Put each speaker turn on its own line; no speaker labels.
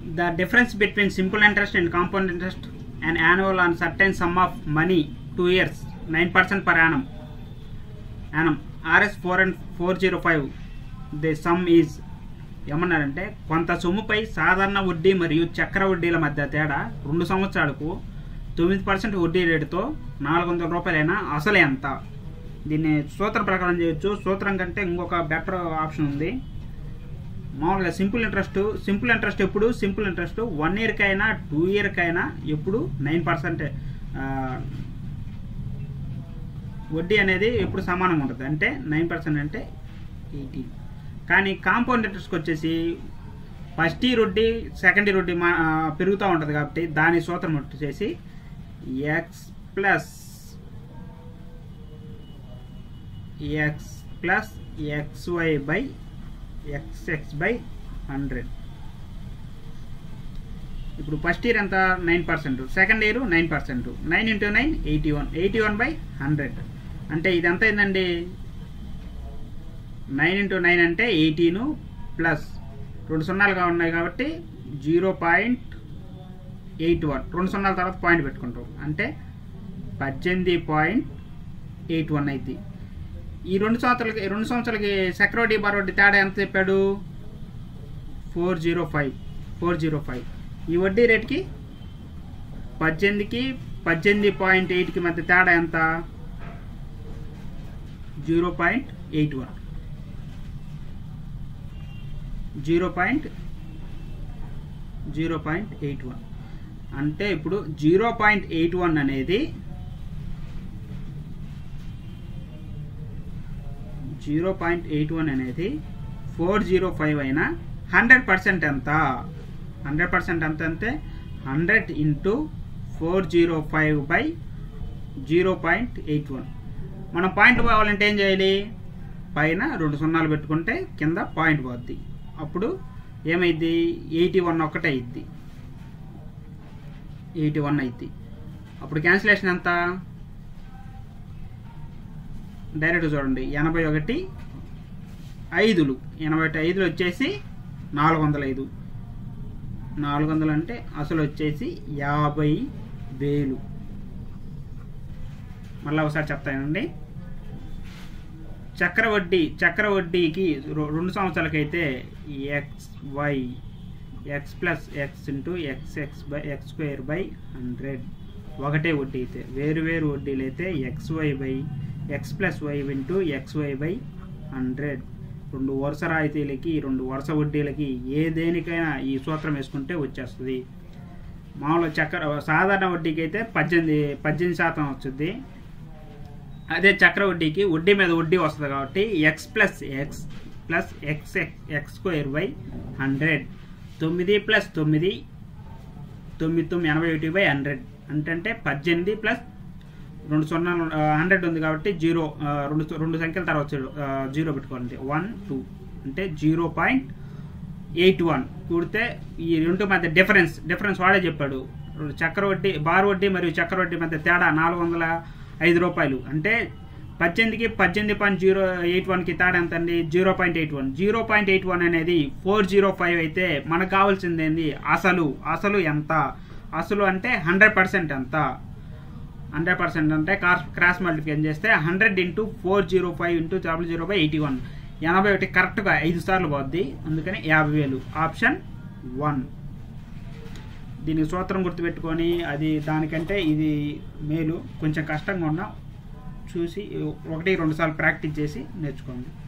the difference between simple interest and compound interest an annual on certain sum of money two years 9% per annum annum rs 4 and 405 the sum is ఏమన్నారంటే కొంత సొమ్ముపై సాధారణ వడ్డీ మరియు చక్ర వడ్డీల మధ్య తేడా రెండు సంవత్సరాలకు తొమ్మిది పర్సెంట్ వడ్డీ రేటుతో నాలుగు వందల రూపాయలైన అసలు ఎంత దీన్ని సూత్రం ప్రకారం చేయొచ్చు సూత్రం కంటే ఇంకొక బెటర్ ఆప్షన్ ఉంది మామూలుగా సింపుల్ ఇంట్రెస్ట్ సింపుల్ ఇంట్రెస్ట్ ఎప్పుడు సింపుల్ ఇంట్రెస్ట్ వన్ ఇయర్కి అయినా టూ ఇయర్కి అయినా ఎప్పుడు నైన్ పర్సెంట్ వడ్డీ అనేది ఎప్పుడు సమానంగా ఉంటుంది అంటే నైన్ పర్సెంట్ అంటే ఎయిటీన్ కానీ కాంపౌండ్ ఇంట్రెస్ట్కి వచ్చేసి ఫస్ట్ ఇయర్ వడ్డీ సెకండ్ ఇయర్ వడ్డీ మా ఆ, పెరుగుతూ ఉంటుంది కాబట్టి దాని సూత్రం వచ్చేసి x plus x plus x y by x x by hundred ఇప్పుడు ఫస్ట్ ఇయర్ ఎంత nine percent second year nine percent nine into nine eighty one eighty one by hundred అంటే ఇది ఎంత అయిందండి నైన్ ఇంటూ నైన్ అంటే ఎయిటీను ప్లస్ రెండు సున్నాలుగా ఉన్నాయి కాబట్టి జీరో పాయింట్ ఎయిట్ వన్ రెండు సున్నాల తర్వాత పాయింట్ పెట్టుకుంటాం అంటే పద్దెనిమిది పాయింట్ ఎయిట్ వన్ అయితే ఈ రెండు సంవత్సరాలకి రెండు సంవత్సరాలకి సెక్యూరిటీ బరోడ్డి తేడా ఎంత చెప్పాడు four zero five four zero five ఈ వడ్డీ రేట్కి పద్దెనిమిదికి పద్దెనిమిది పాయింట్ ఎయిట్కి మధ్య తేడా ఎంత zero point eight one zero point zero point eight one అంటే ఇప్పుడు జీరో పాయింట్ ఎయిట్ వన్ అనేది జీరో పాయింట్ ఎయిట్ వన్ అనేది ఫోర్ జీరో ఫైవ్ అయినా హండ్రెడ్ పర్సెంట్ ఎంత హండ్రెడ్ పర్సెంట్ ఎంత అంటే hundred into four zero five by zero point eight one మనం point పోవాలంటే ఏం చేయాలి పైన రెండు సున్నాలు పెట్టుకుంటే కింద పాయింట్ పోద్ది అప్పుడు ఏమైద్ది ఎయిటీ వన్ ఒక్కటే అయింది ఎయిటీ వన్ అయింది అప్పుడు క్యాన్సిలేషన్ ఎంత డైరెక్ట్ చూడండి ఎనభై ఒకటి ఐదులు ఎనభై ఒకటి ఐదులు వచ్చేసి నాలుగు వందల ఐదు నాలుగు వందలు అంటే అసలు వచ్చేసి యాభై వేలు మళ్ళీ ఒకసారి చెప్తానండి చక్రవడ్డీ చక్రవడ్డీకి రొ- రెండు సంవత్సరాలకైతే x y x plus x into x x by x square by hundred ఒకటే వడ్డీ అయితే వేరు వేరు వడ్డీలు అయితే x y by x plus y into x y by hundred రెండు వరుస రాయితీలకి రెండు వరుస వడ్డీలకి ఏ దేనికైనా ఈ సూత్రం వేసుకుంటే వచ్చేస్తుంది మామూలు చక్ర సాధారణ వడ్డీకి అయితే పద్దెనిమిది పద్దెనిమిది శాతం వస్తుంది అదే చక్ర వడ్డీకి వడ్డీ మీద వడ్డీ వస్తుంది కాబట్టి x plus x plus x x x square by hundred తొమ్మిది ప్లస్ తొమ్మిది తొమ్మిది తొమ్మిది ఎనభై ఒకటి బై హండ్రెడ్ అంటే పద్దెనిమిది ప్లస్ రెండు సున్నా హండ్రెడ్ ఉంది కాబట్టి జీరో ఆ, రెండు రెండు సంఖ్యల తర్వాత జీరో, ఆ, జీరో పెట్టుకోవాలి వన్ టూ అంటే జీరో పాయింట్ ఎయిట్ వన్ కూడితే ఈ రెండు మధ్య డిఫరెన్స్ డిఫరెన్స్ వాడే చెప్పాడు చక్ర వడ్డీ బార్ వడ్డీ మరియు చక్ర వడ్డీ మధ్య తేడా నాలుగు వందల ఐదు రూపాయలు అంటే పద్దెనిమిదికి పద్దెనిమిది పాయింట్ జీరో ఎయిట్ వన్కి తేడా ఎంత అండి zero point eight one zero point eight one అనేది ఫోర్ జీరో ఫైవ్ అయితే మనకు కావాల్సింది ఏంది అసలు అసలు ఎంత అసలు అంటే హండ్రెడ్ పర్సెంట్ ఎంత హండ్రెడ్ పర్సెంట్ అంటే క్రాస్ క్రాస్ మల్టిప్లికేషన్ చేస్తే hundred into four zero five into double zero by eighty one ఎనభై ఒకటి కరెక్ట్గా ఐదు సార్లు పోద్ది అందుకని యాభై వేలు ఆప్షన్ వన్ దీనికి సూత్రం గుర్తుపెట్టుకొని అది దానికంటే ఇది మేలు కొంచెం కష్టంగా ఉన్నా చూసి ఒకటి రెండు సార్లు ప్రాక్టీస్ చేసి నేర్చుకోండి